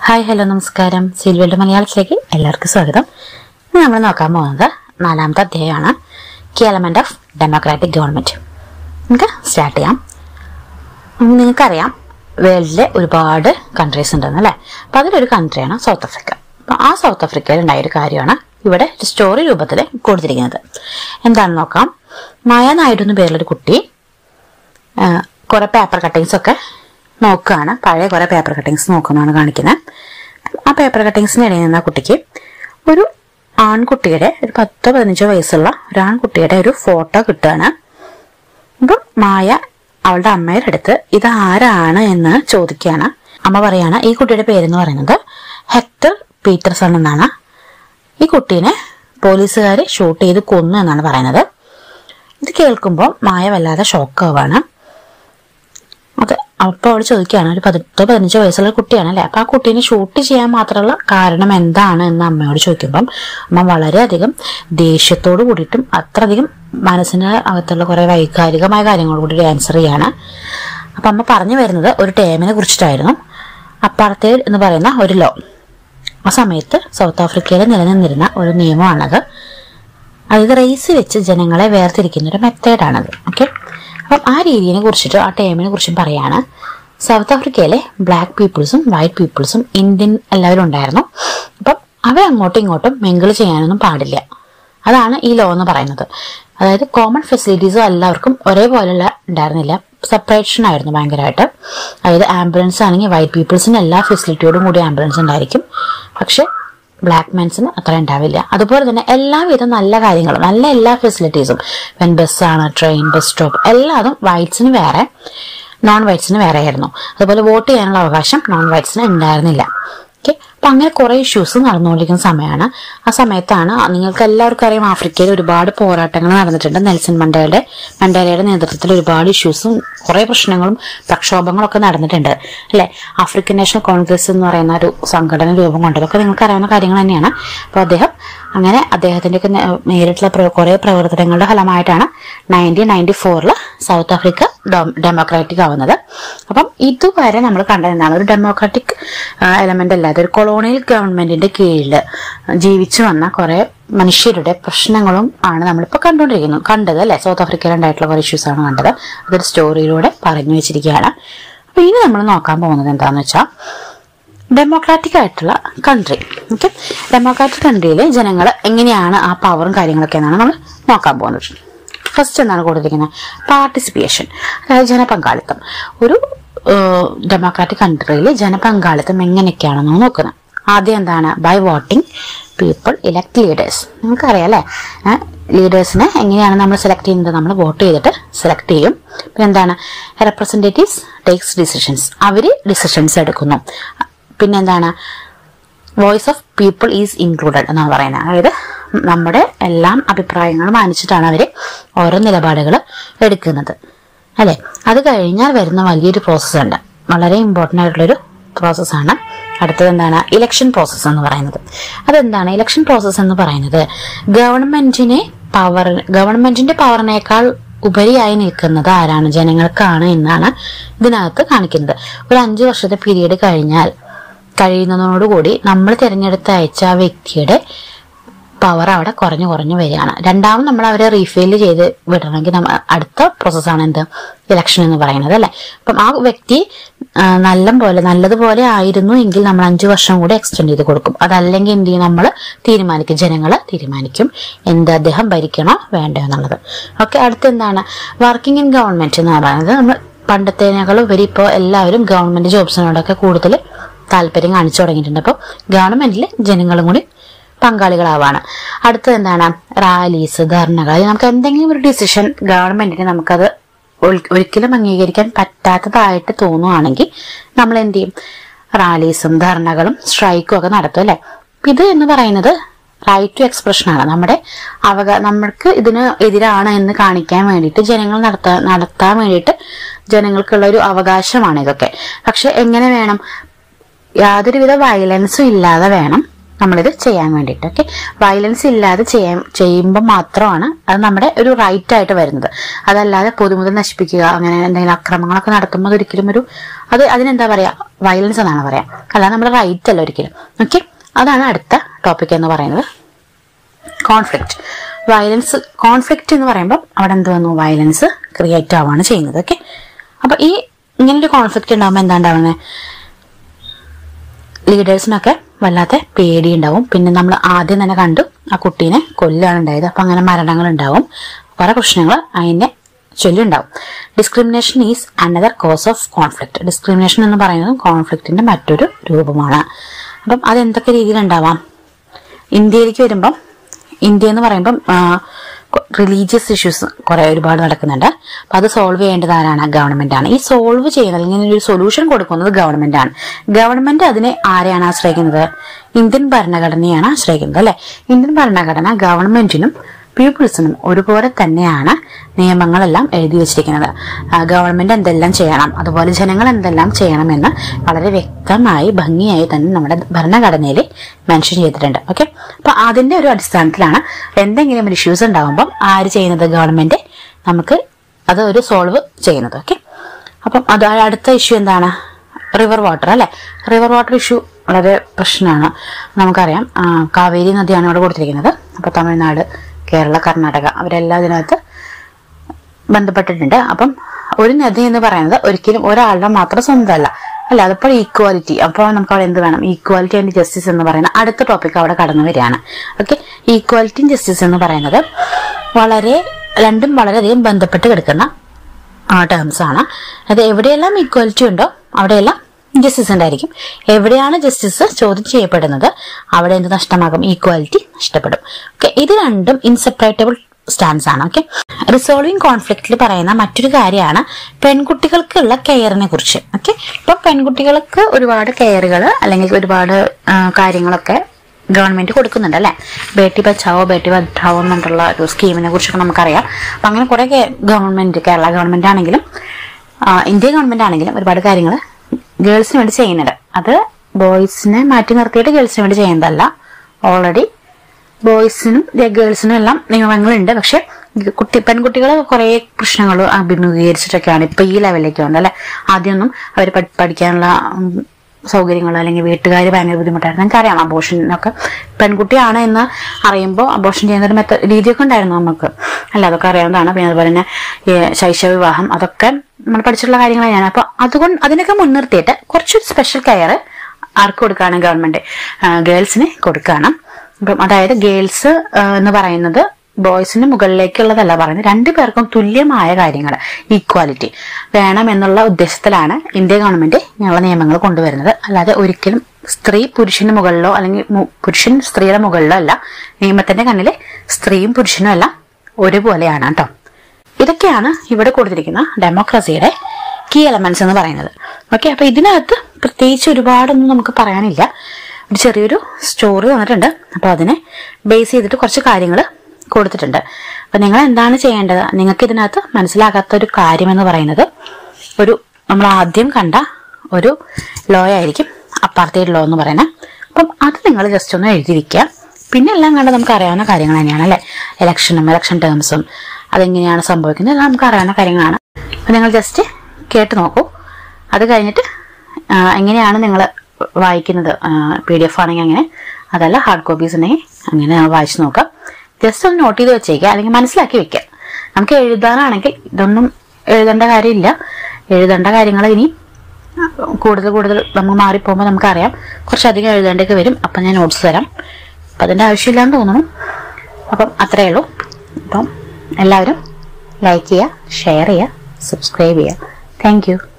hi hello നമസ്കാരം സിൽവേൾഡ് മലയാളത്തിലേക്ക് എല്ലാവർക്കും സ്വാഗതം ഇന്ന് നമ്മൾ നോക്കാൻ പോകുന്നത് നാലാമത്തെ അധ്യായമാണ് key element of democratic government നമുക്ക് സ്റ്റാർട്ട് ചെയ്യാം ഉം, നിങ്ങൾക്കറിയാം വേൾഡിലെ ഒരുപാട് കൺട്രീസ് ഉണ്ടെന്ന് അല്ലേ അപ്പൊ അതിലൊരു കൺട്രിയാണ് സൗത്ത് ആഫ്രിക്ക അപ്പൊ ആ സൗത്ത് ആഫ്രിക്കയിൽ ഉണ്ടായ ഒരു കാര്യമാണ് ഇവിടെ ഒരു സ്റ്റോറി രൂപത്തിൽ കൊടുത്തിരിക്കുന്നത് എന്താണെന്ന് നോക്കാം മായ നായിഡു എന്ന പേരിലൊരു കുട്ടി ആ, കുറെ പേപ്പർ കട്ടിങ്സ് ഒക്കെ നോക്കുകയാണ് പഴയ കുറെ പേപ്പർ കട്ടിങ്സ് നോക്കുന്നതാണ് കാണിക്കുന്നത് ആ പേപ്പർ കട്ടിങ്സിനിടയിൽ നിന്ന് ആ കുട്ടിക്ക് ഒരു ആൺകുട്ടിയുടെ ഒരു പത്തോ പതിനഞ്ചോ വയസ്സുള്ള ഒരു ആൺകുട്ടിയുടെ ഒരു ഫോട്ടോ കിട്ടുകയാണ് അപ്പം മായ അവളുടെ അമ്മയുടെ അടുത്ത് ഇത് ആരാണ് എന്ന് ചോദിക്കുകയാണ് അമ്മ പറയാണ് ഈ കുട്ടിയുടെ പേരെന്ന് പറയുന്നത് ഹെക്ടർ പീറ്റർസൺ എന്നാണ് ഈ കുട്ടീനെ പോലീസുകാർ ഷൂട്ട് ചെയ്ത് കൊന്നു എന്നാണ് പറയുന്നത് ഇത് കേൾക്കുമ്പോൾ മായ വല്ലാതെ ഷോക്കാവാണ് അത് അപ്പൊ അവൾ ചോദിക്കുകയാണ് ഒരു പതിനെട്ടോ പതിനഞ്ചോ വയസ്സുള്ള കുട്ടിയാണ് അല്ലെ അപ്പൊ ആ കുട്ടീനെ ഷൂട്ട് ചെയ്യാൻ മാത്രമുള്ള കാരണം എന്താണ് എന്ന് അമ്മയോട് ചോദിക്കുമ്പം അമ്മ വളരെയധികം ദേഷ്യത്തോട് കൂടിയിട്ടും അത്രയധികം മനസ്സിന് അകത്തുള്ള കുറെ വൈകാരികമായ കാര്യങ്ങളോട് കൂടി ആൻസർ ചെയ്യാണ് അപ്പൊ അമ്മ പറഞ്ഞു വരുന്നത് ഒരു ടേമിനെ കുറിച്ചിട്ടായിരുന്നു അപ്പാർത്തേഡ് എന്ന് പറയുന്ന ഒരു ലോ ആ സമയത്ത് സൗത്ത് ആഫ്രിക്കയിൽ നിലനിന്നിരുന്ന ഒരു നിയമമാണത് അതായത് റേസ് വെച്ച് ജനങ്ങളെ വേർതിരിക്കുന്ന ഒരു മെത്തേഡാണത് ഓക്കെ അപ്പം ആ രീതിയെ കുറിച്ചിട്ട് ആ ടേമിനെ കുറിച്ചും പറയാണ് സൗത്ത് ആഫ്രിക്കയിലെ ബ്ലാക്ക് പീപ്പിൾസും വൈറ്റ് പീപ്പിൾസും ഇന്ത്യൻ എല്ലാവരും ഉണ്ടായിരുന്നു അപ്പം അവർ അങ്ങോട്ടും ഇങ്ങോട്ടും മിങ്കിൾ ചെയ്യാനൊന്നും പാടില്ല അതാണ് ഈ ലോ എന്ന് പറയുന്നത് അതായത് കോമൺ ഫെസിലിറ്റീസും എല്ലാവർക്കും ഒരേപോലെയുള്ള ഉണ്ടായിരുന്നില്ല സെപ്പറേഷൻ ആയിരുന്നു ഭയങ്കരമായിട്ട് അതായത് ആംബുലൻസ് ആണെങ്കിൽ വൈറ്റ് പീപ്പിൾസിന് എല്ലാ ഫെസിലിറ്റിയോടും കൂടി ആംബുലൻസ് ഉണ്ടായിരിക്കും പക്ഷെ ബ്ലാക്ക് മെൻസിന് അത്ര ഉണ്ടാവില്ല അതുപോലെ തന്നെ എല്ലാവിധ നല്ല കാര്യങ്ങളും നല്ല എല്ലാ ഫെസിലിറ്റീസും വെൻ ബസ്സാണ് ട്രെയിൻ ബസ് സ്റ്റോപ്പ് എല്ലാതും വൈറ്റ്സിന് വേറെ നോൺ വൈറ്റ്സിന് വേറെ ആയിരുന്നു അതുപോലെ വോട്ട് ചെയ്യാനുള്ള അവകാശം നോൺ വൈറ്റ്സിന് ഉണ്ടായിരുന്നില്ല ഓക്കെ അപ്പൊ അങ്ങനെ കുറെ ഇഷ്യൂസ് നടന്നുകൊണ്ടിരിക്കുന്ന സമയമാണ് ആ സമയത്താണ് നിങ്ങൾക്ക് എല്ലാവർക്കും അറിയാം ആഫ്രിക്കയിൽ ഒരുപാട് പോരാട്ടങ്ങൾ നടന്നിട്ടുണ്ട് നെൽസൺ മണ്ടേലയുടെ മണ്ടേലയുടെ നേതൃത്വത്തിൽ ഒരുപാട് ഇഷ്യൂസും കുറെ പ്രശ്നങ്ങളും പ്രക്ഷോഭങ്ങളും ഒക്കെ നടന്നിട്ടുണ്ട് അല്ലെ ആഫ്രിക്കൻ നാഷണൽ കോൺഗ്രസ് എന്ന് പറയുന്ന ഒരു സംഘടന രൂപം കൊണ്ടതൊക്കെ നിങ്ങൾക്ക് അറിയാവുന്ന കാര്യങ്ങൾ തന്നെയാണ് അപ്പോൾ അദ്ദേഹം അങ്ങനെ അദ്ദേഹത്തിന്റെ ഒക്കെ നേ- നേരിട്ടുള്ള പ്ര- കുറെ പ്രവർത്തനങ്ങളുടെ ഫലമായിട്ടാണ് നയൻറ്റീൻ നയൻറ്റി ഫോറിൽ സൗത്ത് ആഫ്രിക്ക ഡെമോക്രാറ്റിക് ആവുന്നത് അപ്പം ഇതുവരെ നമ്മൾ കണ്ടത് എന്താണ് ഒരു ഡെമോക്രാറ്റിക് എലമെന്റ് അല്ലാതെ ഒരു കൊളോണിയൽ ഗവൺമെന്റിന്റെ കീഴിൽ ജീവിച്ചു വന്ന കുറെ മനുഷ്യരുടെ പ്രശ്നങ്ങളും ആണ് നമ്മളിപ്പോൾ കണ്ടുകൊണ്ടിരിക്കുന്നത് കണ്ടത് അല്ലെ സൗത്ത് ആഫ്രിക്കയിൽ ഉണ്ടായിട്ടുള്ള കുറെ ഇഷ്യൂസ് ആണ് കണ്ടത് അതൊരു സ്റ്റോറിയിലൂടെ പറഞ്ഞു വെച്ചിരിക്കുകയാണ് അപ്പൊ ഇനി നമ്മൾ നോക്കാൻ പോകുന്നത് എന്താണെന്ന് വെച്ചാൽ ഡെമോക്രാറ്റിക് ആയിട്ടുള്ള കൺട്രി ഓക്കെ ഡെമോക്രാറ്റിക് കൺട്രിയിൽ ജനങ്ങൾ എങ്ങനെയാണ് ആ പവറും കാര്യങ്ങളൊക്കെ എന്നാണ് നമ്മൾ നോക്കാൻ പോകുന്നത് ഫസ്റ്റ് എന്താണ് കൊടുത്തിരിക്കുന്നത് പാർട്ടിസിപ്പേഷൻ അതായത് ജനപങ്കാളിത്തം ഒരു ഡെമോക്രാറ്റിക് കൺട്രിയിൽ ജനപങ്കാളിത്തം എങ്ങനെയൊക്കെയാണെന്ന് നോക്കുന്നത് ആദ്യം എന്താണ് by voting people elect leaders നിങ്ങൾക്കറിയാം അല്ലേ ലീഡേഴ്സിനെ എങ്ങനെയാണ് നമ്മൾ സെലക്ട് ചെയ്യുന്നത് നമ്മൾ വോട്ട് ചെയ്തിട്ട് സെലക്ട് ചെയ്യും പിന്നെ എന്താണ് റെപ്രസെൻറ്റേറ്റീവ്സ് ടേക്സ് ഡിസിഷൻസ് അവർ ഡിസിഷൻസ് എടുക്കുന്നു പിന്നെന്താണ് voice of people is included എന്നാണ് പറയുന്നത് അതായത് നമ്മുടെ എല്ലാം അഭിപ്രായങ്ങൾ മാനിച്ചിട്ടാണ് അവർ ഓരോ നിലപാടുകൾ എടുക്കുന്നത് അല്ലെ അത് കഴിഞ്ഞാൽ വരുന്ന വലിയൊരു പ്രോസസ്സ് ഉണ്ട് വളരെ ഇമ്പോർട്ടൻ്റ് ആയിട്ടുള്ളൊരു പ്രോസസ്സാണ് അടുത്തത് എന്താണ് ഇലക്ഷൻ പ്രോസസ്സ് എന്ന് പറയുന്നത് അതെന്താണ് ഇലക്ഷൻ പ്രോസസ്സ് എന്ന് പറയുന്നത് ഗവൺമെന്റിനെ പവർ ഗവൺമെന്റിന്റെ പവറിനേക്കാൾ ഉപരിയായി നിൽക്കുന്നത് ആരാണ് ജനങ്ങൾക്കാണ് എന്നാണ് ഇതിനകത്ത് കാണിക്കുന്നത് ഒരു അഞ്ചു വർഷത്തെ പീരീഡ് കഴിഞ്ഞാൽ കഴിയുന്നതോടുകൂടി നമ്മൾ തിരഞ്ഞെടുത്ത അയച്ച ആ വ്യക്തിയുടെ പവർ അവിടെ കുറഞ്ഞു കുറഞ്ഞു വരികയാണ് രണ്ടാമത് നമ്മൾ അവരെ റീഫെയിൽ ചെയ്ത് വിടണമെങ്കിൽ നമ്മ അടുത്ത പ്രോസസ്സാണ് എന്ത് ഇലക്ഷൻ എന്ന് പറയുന്നത് അല്ലെ അപ്പം ആ വ്യക്തി ആ, നല്ല പോലെ നല്ലതുപോലെ ആയിരുന്നു എങ്കിൽ നമ്മൾ അഞ്ചു വർഷം കൂടി എക്സ്റ്റെൻഡ് ചെയ്ത് കൊടുക്കും അതല്ലെങ്കിൽ എന്ത് ചെയ്യും നമ്മൾ തീരുമാനിക്കും ജനങ്ങൾ തീരുമാനിക്കും എന്ത് അദ്ദേഹം ഭരിക്കണോ വേണ്ടോ എന്നുള്ളത് ഓക്കെ അടുത്ത എന്താണ് വർക്കിംഗ് ഇൻ ഗവൺമെന്റ് എന്ന് പറയുന്നത് നമ്മൾ പണ്ടത്തേനേക്കാൾ ഉപരി ഇപ്പോൾ എല്ലാവരും ഗവൺമെന്റ് ജോബ്സിനോടൊക്കെ കൂടുതൽ താല്പര്യം കാണിച്ചു തുടങ്ങിയിട്ടുണ്ട് അപ്പോൾ ഗവൺമെന്റിൽ ജനങ്ങളും കൂടി പങ്കാളികളാവാണ് അടുത്തത് എന്താണ് റാലീസ് ധർണകൾ അത് നമുക്ക് എന്തെങ്കിലും ഒരു ഡിസിഷൻ ഗവൺമെന്റിന് നമുക്കത് ഒരി- ഒരിക്കലും അംഗീകരിക്കാൻ പറ്റാത്തതായിട്ട് തോന്നുവാണെങ്കിൽ നമ്മൾ എന്ത് ചെയ്യും റാലീസും ധർണകളും സ്ട്രൈക്കും ഒക്കെ നടത്തും അല്ലെ ഇത് എന്ന് പറയുന്നത് റൈറ്റ് ടു എക്സ്പ്രഷൻ ആണ് നമ്മുടെ അവകാ നമ്മൾക്ക് ഇതിന് എതിരാണ് എന്ന് കാണിക്കാൻ വേണ്ടിയിട്ട് ജനങ്ങൾ നടത്താൻ നടത്താൻ വേണ്ടിയിട്ട് ജനങ്ങൾക്കുള്ള ഒരു അവകാശമാണ് ഇതൊക്കെ പക്ഷെ എങ്ങനെ വേണം യാതൊരുവിധ വയലൻസും ഇല്ലാതെ വേണം നമ്മളിത് ചെയ്യാൻ വേണ്ടിയിട്ട് ഓക്കെ വയലൻസ് ഇല്ലാതെ ചെയ്യാൻ ചെയ്യുമ്പോൾ മാത്രമാണ് അത് നമ്മുടെ ഒരു റൈറ്റ് ആയിട്ട് വരുന്നത് അതല്ലാതെ പൊതുമുതൽ നശിപ്പിക്കുക അങ്ങനെ എന്തെങ്കിലും അക്രമങ്ങളൊക്കെ നടത്തുമ്പോൾ അതൊരിക്കലും ഒരു അത് അതിനെന്താ പറയാ വയലൻസ് എന്നാണ് പറയാം അല്ലാതെ നമ്മുടെ റൈറ്റ് അല്ല ഒരിക്കലും ഓക്കെ അതാണ് അടുത്ത ടോപ്പിക് എന്ന് പറയുന്നത് കോൺഫ്ലിക്റ്റ് വയലൻസ് കോൺഫ്ലിക്റ്റ് എന്ന് പറയുമ്പോൾ അവിടെ എന്ത് വന്നു വയലൻസ് ക്രിയേറ്റ് ആവുകയാണ് ചെയ്യുന്നത് ഓക്കെ അപ്പൊ ഈ ഇങ്ങനെ ഒരു കോൺഫ്ലിക്റ്റ് ഉണ്ടാകുമ്പോൾ എന്താ ഉണ്ടാവുന്നത് ലീഡേഴ്സിനൊക്കെ വല്ലാത്ത പേടിയുണ്ടാവും പിന്നെ നമ്മൾ ആദ്യം തന്നെ കണ്ടു ആ കുട്ടീനെ കൊല്ലാണ് ഉണ്ടായത് അപ്പൊ അങ്ങനെ മരണങ്ങൾ ഉണ്ടാവും കുറെ പ്രശ്നങ്ങൾ അതിനെ ചൊല്ലുണ്ടാവും discrimination is another cause of conflict discrimination എന്ന് പറയുന്നത് കോൺഫ്ലിക്റ്റിന്റെ മറ്റൊരു രൂപമാണ് അപ്പം അത് എന്തൊക്കെ രീതിയിലുണ്ടാവാം ഇന്ത്യയിലേക്ക് വരുമ്പം ഇന്ത്യ എന്ന് പറയുമ്പം റിലീജിയസ് ഇഷ്യൂസ് കുറെ ഒരുപാട് നടക്കുന്നുണ്ട് അപ്പൊ അത് സോൾവ് ചെയ്യേണ്ടത് ആരാണ് ഗവൺമെന്റ് ആണ് ഈ സോൾവ് ചെയ്യുന്നത് അല്ലെങ്കിൽ ഒരു സൊല്യൂഷൻ കൊടുക്കുന്നത് ഗവൺമെന്റ് ആണ് ഗവൺമെന്റ് അതിനെ ആരെയാണ് ആശ്രയിക്കുന്നത് ഇന്ത്യൻ ഭരണഘടനയാണ് ആശ്രയിക്കുന്നത് അല്ലെ ഇന്ത്യൻ ഭരണഘടന ഗവൺമെന്റിനും പീപ്പിൾസിനും ഒരുപോലെ തന്നെയാണ് നിയമങ്ങളെല്ലാം എഴുതി വെച്ചിരിക്കുന്നത് ആ, ഗവൺമെന്റ് എന്തെല്ലാം ചെയ്യണം അതുപോലെ ജനങ്ങൾ എന്തെല്ലാം ചെയ്യണമെന്ന് വളരെ വ്യക്തമായി ഭംഗിയായി തന്നെ നമ്മുടെ ഭരണഘടനയിൽ മെൻഷൻ ചെയ്തിട്ടുണ്ട് ഓക്കെ അപ്പൊ അതിന്റെ ഒരു അടിസ്ഥാനത്തിലാണ് എന്തെങ്കിലും ഒരു ഇഷ്യൂസ് ഉണ്ടാകുമ്പോൾ ആര് ചെയ്യുന്നത് ഗവൺമെന്റ് നമുക്ക് അത് ഒരു സോൾവ് ചെയ്യുന്നത് ഓക്കെ അപ്പം അത് അടുത്ത ഇഷ്യൂ എന്താണ് റിവർ വാട്ടർ അല്ലെ റിവർ വാട്ടർ ഇഷ്യൂ വളരെ പ്രശ്നമാണ് നമുക്കറിയാം ആ, കാവേരി നദിയാണ് ഇവിടെ കൊടുത്തിരിക്കുന്നത് അപ്പൊ തമിഴ്നാട് കേരള കർണാടക അവരെല്ലാം ഇതിനകത്ത് ബന്ധപ്പെട്ടിട്ടുണ്ട് അപ്പം ഒരു നദി എന്ന് പറയുന്നത് ഒരിക്കലും ഒരാളുടെ മാത്രം സ്വന്തമല്ല അല്ല അതിപ്പോൾ ഈക്വാലിറ്റി അപ്പോൾ നമുക്ക് അവിടെ എന്ത് വേണം ഈക്വാലിറ്റി ആൻഡ് ജസ്റ്റിസ് എന്ന് പറയുന്ന അടുത്ത ടോപ്പിക് അവിടെ കടന്നു വരികയാണ് ഓക്കെ ഈക്വാലിറ്റി ജസ്റ്റിസ് എന്ന് പറയുന്നത് വളരെ രണ്ടും വളരെയധികം ബന്ധപ്പെട്ട് കിടക്കുന്ന ടേംസ് ആണ് അത് എവിടെയെല്ലാം ഈക്വാലിറ്റി ഉണ്ടോ അവിടെയെല്ലാം ജസ്റ്റിസ് ഉണ്ടായിരിക്കും എവിടെയാണ് ജസ്റ്റിസ് ചോദ്യം ചെയ്യപ്പെടുന്നത് അവിടെ എന്ത് നഷ്ടമാകും ഈക്വാലിറ്റി നഷ്ടപ്പെടും ഓക്കെ ഇത് രണ്ടും ഇൻസെപ്പറേറ്റബിൾ സ്റ്റാൻസ് ആണ് ഓക്കെ റിസോൾവിങ് കോൺഫ്ലിക്റ്റിൽ പറയുന്ന മറ്റൊരു കാര്യമാണ് പെൺകുട്ടികൾക്കുള്ള കെയറിനെ കുറിച്ച് ഓക്കെ ഇപ്പൊ പെൺകുട്ടികൾക്ക് ഒരുപാട് കെയറുകൾ അല്ലെങ്കിൽ ഒരുപാട് ആ, കാര്യങ്ങളൊക്കെ ഗവൺമെന്റ് കൊടുക്കുന്നുണ്ട് അല്ലെ ബേട്ടി ബച്ചാവോ ബേട്ടി പഠാവോ എന്നുള്ള ഒരു സ്കീമിനെ കുറിച്ചൊക്കെ നമുക്കറിയാം അപ്പൊ അങ്ങനെ കുറെ ഗവൺമെന്റ് കേരള ഗവൺമെന്റ് ആണെങ്കിലും ആ, ഇന്ത്യ ഗവൺമെന്റ് ആണെങ്കിലും ഒരുപാട് കാര്യങ്ങൾ ഗേൾസിന് വേണ്ടി ചെയ്യുന്നുണ്ട് അത് ബോയ്സിനെ മാറ്റി നിർത്തിയിട്ട് ഗേൾസിന് വേണ്ടി ചെയ്യുന്നതല്ല ഓൾറെഡി ബോയ്സിനും ഗേൾസിനും എല്ലാം നിയമങ്ങളുണ്ട് പക്ഷെ കുട്ടി പെൺകുട്ടികൾ കുറെ പ്രശ്നങ്ങൾ അഭിമുഖീകരിച്ചിട്ടൊക്കെയാണ് ഇപ്പൊ ഈ ലെവലിലേക്ക് വന്നത് അല്ലെ ആദ്യമൊന്നും അവർ പഠിക്കാനുള്ള ഉം, സൗകര്യങ്ങൾ അല്ലെങ്കിൽ വീട്ടുകാർ ഭയങ്കര ബുദ്ധിമുട്ടായിരുന്നു എനിക്കറിയാം അബോഷനൊക്കെ പെൺകുട്ടിയാണ് എന്ന് അറിയുമ്പോൾ അബോഷൻ ചെയ്യുന്ന ഒരു മെത്ത രീതിയൊക്കെ ഉണ്ടായിരുന്നു നമുക്ക് അല്ല അതൊക്കെ അറിയാവുന്നതാണ് പിന്നെ അതുപോലെ തന്നെ ഈ ശൈശവ വിവാഹം അതൊക്കെ നമ്മൾ പഠിച്ചിട്ടുള്ള കാര്യങ്ങളാണ് ഞാൻ അപ്പൊ അതുകൊണ്ട് അതിനൊക്കെ മുൻനിർത്തിയിട്ട് കുറച്ചൊരു സ്പെഷ്യൽ കെയർ ആർക്ക് കൊടുക്കുകയാണ് ഗവൺമെന്റ് ഗേൾസിന് കൊടുക്കുകയാണ് അപ്പം അതായത് ഗേൾസ് എന്ന് പറയുന്നത് ബോയ്സിന് മുകളിലേക്കുള്ളതല്ല പറയുന്നത് രണ്ടു പേർക്കും തുല്യമായ കാര്യങ്ങൾ ഈക്വാലിറ്റി വേണം എന്നുള്ള ഉദ്ദേശത്തിലാണ് ഇന്ത്യ ഗവൺമെന്റ് ഇങ്ങനെയുള്ള നിയമങ്ങൾ കൊണ്ടുവരുന്നത് അല്ലാതെ ഒരിക്കലും സ്ത്രീ പുരുഷന് മുകളിലോ അല്ലെങ്കിൽ മു- പുരുഷൻ സ്ത്രീയുടെ മുകളിലോ അല്ല നിയമത്തിന്റെ കണ്ണിൽ സ്ത്രീയും പുരുഷനും എല്ലാം ഒരുപോലെയാണ് കേട്ടോ ഇതൊക്കെയാണ് ഇവിടെ കൊടുത്തിരിക്കുന്ന ഡെമോക്രസിയുടെ കീ എലമെന്റ്സ് എന്ന് പറയുന്നത് ഓക്കെ അപ്പൊ ഇതിനകത്ത് പ്രത്യേകിച്ച് ഒരുപാടൊന്നും നമുക്ക് പറയാനില്ല ഒരു ചെറിയൊരു സ്റ്റോറി തന്നിട്ടുണ്ട് അപ്പൊ അതിനെ ബേസ് ചെയ്തിട്ട് കുറച്ച് കാര്യങ്ങൾ കൊടുത്തിട്ടുണ്ട് അപ്പൊ നിങ്ങൾ എന്താണ് ചെയ്യേണ്ടത് നിങ്ങൾക്ക് ഇതിനകത്ത് മനസ്സിലാകാത്ത ഒരു കാര്യം എന്ന് പറയുന്നത് ഒരു നമ്മൾ ആദ്യം കണ്ട ഒരു ലോ ആയിരിക്കും അപ്പാർത്തൈഡ് ലോ എന്ന് പറയുന്നത് അപ്പം അത് നിങ്ങൾ ജസ്റ്റ് ഒന്ന് എഴുതി വെക്കുക പിന്നെ എല്ലാം കണ്ട് നമുക്ക് അറിയാവുന്ന കാര്യങ്ങൾ തന്നെയാണ് അല്ലെ ഇലക്ഷനും ഇലക്ഷൻ ടേംസും അതെങ്ങനെയാണ് സംഭവിക്കുന്നത് എല്ലാം നമുക്ക് അറിയാവുന്ന കാര്യങ്ങളാണ് അപ്പം നിങ്ങൾ ജസ്റ്റ് കേട്ട് നോക്കൂ അത് കഴിഞ്ഞിട്ട് ആ, എങ്ങനെയാണ് നിങ്ങൾ വായിക്കുന്നത് പി ഡി എഫ് ആണെങ്കിൽ അങ്ങനെ അതല്ല ഹാർഡ് കോപ്പീസ് ഉണ്ടെങ്കിൽ അങ്ങനെ നിങ്ങൾ വായിച്ചു നോക്കാം ജസ്റ്റ് ഒന്ന് നോട്ട് ചെയ്ത് വെച്ചേക്കുക അല്ലെങ്കിൽ മനസ്സിലാക്കി വെക്കുക നമുക്ക് എഴുതാനാണെങ്കിൽ ഇതൊന്നും എഴുതേണ്ട കാര്യമില്ല എഴുതേണ്ട കാര്യങ്ങൾ ഇനി കൂടുതൽ കൂടുതൽ നമ്മൾ മാറിപ്പോകുമ്പോൾ നമുക്കറിയാം കുറച്ചധികം എഴുതേണ്ടൊക്കെ വരും അപ്പം ഞാൻ നോട്ട്സ് തരാം അപ്പം അതിൻ്റെ ആവശ്യമില്ലാന്ന് തോന്നുന്നു അപ്പം അത്രയേ ഉള്ളൂ അപ്പം എല്ലാവരും ലൈക്ക് ചെയ്യുക ഷെയർ ചെയ്യുക സബ്സ്ക്രൈബ് ചെയ്യുക താങ്ക് യു